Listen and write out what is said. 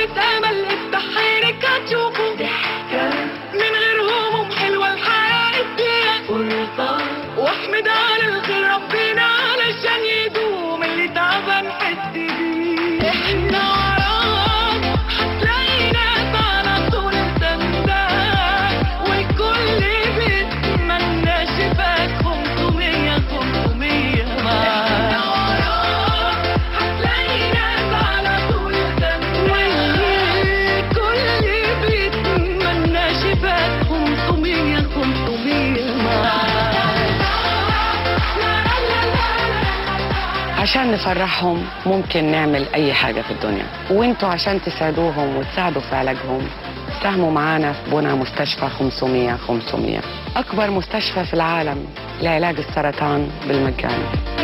نظرة امل افتح عينك هتشوفه ضحكة من غير هموم حلوة الحياة اديها فرصة واحمد على الخير ربنا علشان يدوم اللي تعبان حس بيه احنا وراك هتلاقي ناس على طول تنداك والكل بيتمنى شفاك 500 500 معاك احنا وراك هتلاقي ناس على طول تنداك والكل بيتمنى شفاك 500 500 معاك عشان نفرحهم ممكن نعمل أي حاجة في الدنيا وانتوا عشان تساعدوهم وتساعدوا في علاجهم ساهموا معانا في بناء مستشفى 500 500 أكبر مستشفى في العالم لعلاج السرطان بالمجان